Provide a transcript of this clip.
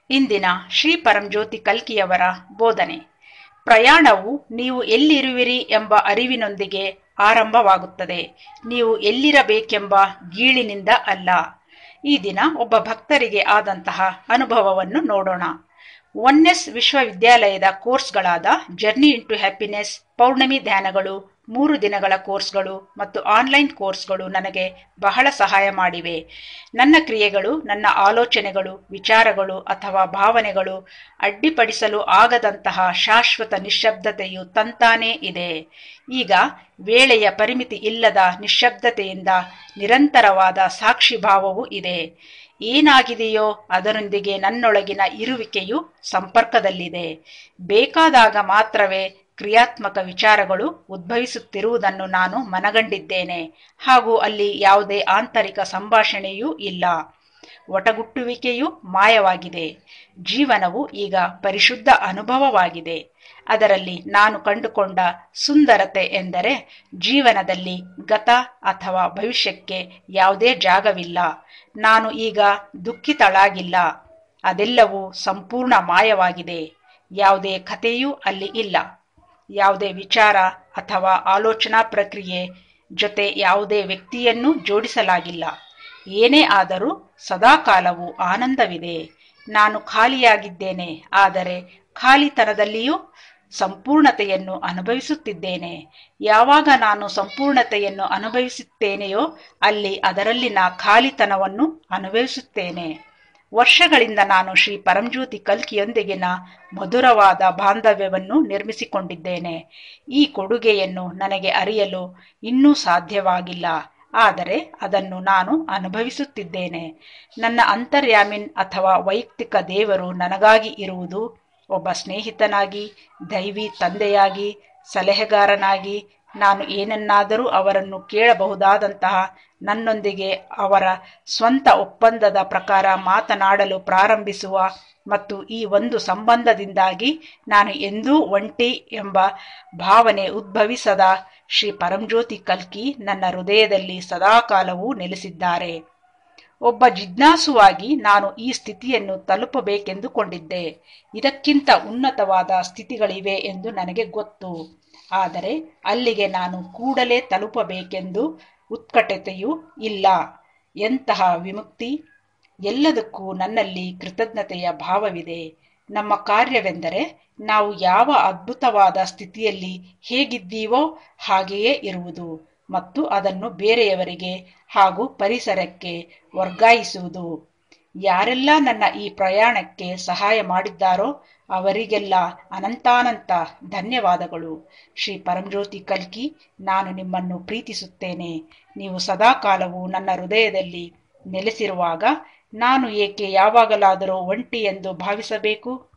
ಇಂದಿನ ಶ್ರೀ ಪರಂಜ್ಯೋತಿ ಕಲ್ಕಿಯವರ ಬೋಧನೆ ಪ್ರಯಾಣವು ನೀವು ಎಲ್ಲಿರುವಿರಿ ಎಂಬ ಅರಿವಿನೊಂದಿಗೆ ಆರಂಭವಾಗುತ್ತದೆ ನೀವು ಎಲ್ಲಿರಬೇಕೆಂಬ ಗೀಳಿನಿಂದ ಅಲ್ಲ ಈ ದಿನ ಒಬ್ಬ ಭಕ್ತರಿಗೆ ಆದಂತಹ ಅನುಭವವನ್ನು ನೋಡೋಣ ಒನ್ನೆಸ್ ವಿಶ್ವವಿದ್ಯಾಲಯದ ಕೋರ್ಸ್ಗಳಾದ ಜರ್ನಿ ಇಂಟು ಹ್ಯಾಪಿನೆಸ್ ಪೌರ್ಣಮಿ ಧ್ಯಾನಗಳು ಮೂರು ದಿನಗಳ ಕೋರ್ಸ್ಗಳು ಮತ್ತು ಆನ್ಲೈನ್ ಕೋರ್ಸ್ಗಳು ನನಗೆ ಬಹಳ ಸಹಾಯ ಮಾಡಿವೆ ನನ್ನ ಕ್ರಿಯೆಗಳು ನನ್ನ ಆಲೋಚನೆಗಳು ವಿಚಾರಗಳು ಅಥವಾ ಭಾವನೆಗಳು ಅಡ್ಡಿಪಡಿಸಲು ಆಗದಂತಹ ಶಾಶ್ವತ ನಿಶ್ಶಬ್ದತೆಯು ತಂತಾನೇ ಇದೆ ಈಗ ವೇಳೆಯ ಪರಿಮಿತಿ ಇಲ್ಲದ ನಿಶ್ಶಬ್ದತೆಯಿಂದ ನಿರಂತರವಾದ ಸಾಕ್ಷಿ ಭಾವವೂ ಇದೆ ಏನಾಗಿದೆಯೋ ಅದರೊಂದಿಗೆ ನನ್ನೊಳಗಿನ ಇರುವಿಕೆಯು ಸಂಪರ್ಕದಲ್ಲಿದೆ ಬೇಕಾದಾಗ ಮಾತ್ರವೇ ಕ್ರಿಯಾತ್ಮಕ ವಿಚಾರಗಳು ಉದ್ಭವಿಸುತ್ತಿರುವುದನ್ನು ನಾನು ಮನಗಂಡಿದ್ದೇನೆ ಹಾಗೂ ಅಲ್ಲಿ ಯಾವುದೇ ಆಂತರಿಕ ಸಂಭಾಷಣೆಯೂ ಇಲ್ಲ ಒಟಗುಟ್ಟುವಿಕೆಯು ಮಾಯವಾಗಿದೆ ಜೀವನವು ಈಗ ಪರಿಶುದ್ಧ ಅನುಭವವಾಗಿದೆ ಅದರಲ್ಲಿ ನಾನು ಕಂಡುಕೊಂಡ ಸುಂದರತೆ ಎಂದರೆ ಜೀವನದಲ್ಲಿ ಗತ ಅಥವಾ ಭವಿಷ್ಯಕ್ಕೆ ಯಾವುದೇ ಜಾಗವಿಲ್ಲ ನಾನು ಈಗ ದುಃಖಿತಳಾಗಿಲ್ಲ ಅದೆಲ್ಲವೂ ಸಂಪೂರ್ಣ ಮಾಯವಾಗಿದೆ ಯಾವುದೇ ಕಥೆಯೂ ಅಲ್ಲಿ ಇಲ್ಲ ಯಾವುದೇ ವಿಚಾರ ಅಥವಾ ಆಲೋಚನಾ ಪ್ರಕ್ರಿಯೆ ಜೊತೆ ಯಾವುದೇ ವ್ಯಕ್ತಿಯನ್ನೂ ಜೋಡಿಸಲಾಗಿಲ್ಲ ಏನೇ ಆದರೂ ಸದಾಕಾಲವೂ ಆನಂದವಿದೆ ನಾನು ಖಾಲಿಯಾಗಿದ್ದೇನೆ ಆದರೆ ಖಾಲಿತನದಲ್ಲಿಯೂ ಸಂಪೂರ್ಣತೆಯನ್ನು ಅನುಭವಿಸುತ್ತಿದ್ದೇನೆ ಯಾವಾಗ ನಾನು ಸಂಪೂರ್ಣತೆಯನ್ನು ಅನುಭವಿಸುತ್ತೇನೆಯೋ ಅಲ್ಲಿ ಅದರಲ್ಲಿನ ಖಾಲಿತನವನ್ನು ಅನುಭವಿಸುತ್ತೇನೆ ವರ್ಷಗಳಿಂದ ನಾನು ಶ್ರೀ ಪರಂಜ್ಯೋತಿ ಕಲ್ಕಿಯೊಂದಿಗಿನ ಮಧುರವಾದ ಬಾಂಧವ್ಯವನ್ನು ನಿರ್ಮಿಸಿಕೊಂಡಿದ್ದೇನೆ ಈ ಕೊಡುಗೆಯನ್ನು ನನಗೆ ಅರಿಯಲು ಇನ್ನೂ ಸಾಧ್ಯವಾಗಿಲ್ಲ ಆದರೆ ಅದನ್ನು ನಾನು ಅನುಭವಿಸುತ್ತಿದ್ದೇನೆ ನನ್ನ ಅಂತರ್ಯಾಮಿನ್ ಅಥವಾ ವೈಯಕ್ತಿಕ ದೇವರು ನನಗಾಗಿ ಇರುವುದು ಒಬ್ಬ ಸ್ನೇಹಿತನಾಗಿ ದೈವಿ ತಂದೆಯಾಗಿ ಸಲಹೆಗಾರನಾಗಿ ನಾನು ಏನನ್ನಾದರೂ ಅವರನ್ನು ಕೇಳಬಹುದಾದಂತಹ ನನ್ನೊಂದಿಗೆ ಅವರ ಸ್ವಂತ ಒಪ್ಪಂದದ ಪ್ರಕಾರ ಮಾತನಾಡಲು ಪ್ರಾರಂಭಿಸುವ ಮತ್ತು ಈ ಒಂದು ಸಂಬಂಧದಿಂದಾಗಿ ನಾನು ಎಂದೂ ಒಂಟಿ ಎಂಬ ಭಾವನೆ ಉದ್ಭವಿಸದ ಶ್ರೀ ಪರಂಜ್ಯೋತಿ ಕಲ್ಕಿ ನನ್ನ ಹೃದಯದಲ್ಲಿ ಸದಾಕಾಲವೂ ನೆಲೆಸಿದ್ದಾರೆ ಒಬ್ಬ ಜಿಜ್ಞಾಸುವಾಗಿ ನಾನು ಈ ಸ್ಥಿತಿಯನ್ನು ತಲುಪಬೇಕೆಂದುಕೊಂಡಿದ್ದೆ ಇದಕ್ಕಿಂತ ಉನ್ನತವಾದ ಸ್ಥಿತಿಗಳಿವೆ ಎಂದು ನನಗೆ ಗೊತ್ತು ಆದರೆ ಅಲ್ಲಿಗೆ ನಾನು ಕೂಡಲೇ ತಲುಪಬೇಕೆಂದು ಉತ್ಕಟತೆಯೂ ಇಲ್ಲ ಎಂತಹ ವಿಮುಕ್ತಿ ಎಲ್ಲದಕ್ಕೂ ನನ್ನಲ್ಲಿ ಕೃತಜ್ಞತೆಯ ಭಾವವಿದೆ ನಮ್ಮ ಕಾರ್ಯವೆಂದರೆ ನಾವು ಯಾವ ಅದ್ಭುತವಾದ ಸ್ಥಿತಿಯಲ್ಲಿ ಹೇಗಿದ್ದೀವೋ ಹಾಗೆಯೇ ಇರುವುದು ಮತ್ತು ಅದನ್ನು ಬೇರೆಯವರಿಗೆ ಹಾಗೂ ಪರಿಸರಕ್ಕೆ ವರ್ಗಾಯಿಸುವುದು ಯಾರೆಲ್ಲ ನನ್ನ ಈ ಪ್ರಯಾಣಕ್ಕೆ ಸಹಾಯ ಮಾಡಿದ್ದಾರೋ ಅವರಿಗೆಲ್ಲ ಅನಂತಾನಂತ ಧನ್ಯವಾದಗಳು ಶ್ರೀ ಪರಂಜ್ಯೋತಿ ಕಲ್ಕಿ ನಾನು ನಿಮ್ಮನ್ನು ಪ್ರೀತಿಸುತ್ತೇನೆ ನೀವು ಸದಾಕಾಲವೂ ನನ್ನ ಹೃದಯದಲ್ಲಿ ನೆಲೆಸಿರುವಾಗ ನಾನು ಏಕೆ ಯಾವಾಗಲಾದರೂ ಒಂಟಿ ಎಂದು ಭಾವಿಸಬೇಕು